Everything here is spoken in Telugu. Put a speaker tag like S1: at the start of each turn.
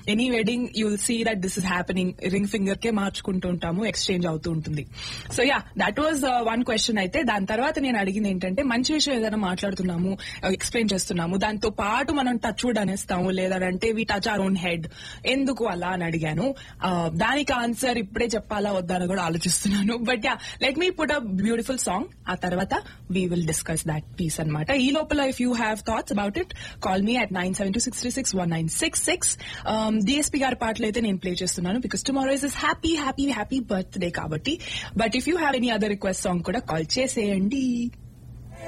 S1: any wedding you will see that this is happening ring finger కే మార్చుకుంటూ ఉంటాము ఎక్స్చేంజ్ అవుతూ ఉంటుంది so yeah that was one question అయితే దాని తర్వాత నేను అడిగింది ఏంటంటే మంచి విషయం ఏదైనా మాట్లాడుతున్నాము ఎక్స్ప్లెయిన్ చేస్తున్నాము దాంతో పాటు మనం టచ్ వుడ్ అనేస్తాము లేదంటే we touch our own head ఎందుకు అలా అని అడిగాను ఆ, దానికి ఆన్సర్ ఇప్పుడే చెప్పాలా వద్దా అని కూడా ఆలోచిస్తున్నాను but yeah let me put a beautiful song ఆ తర్వాత we will discuss that piece అనమాట ఈ లోపల if you have thoughts about it call me at nine seven two six three six one nine six six DSP గారి పాటలు అయితే నేను ప్లే చేస్తున్నాను because tomorrow is is happy happy happy birthday కాబట్టి but if you have any other request song కూడా కాల్ చేసేయండి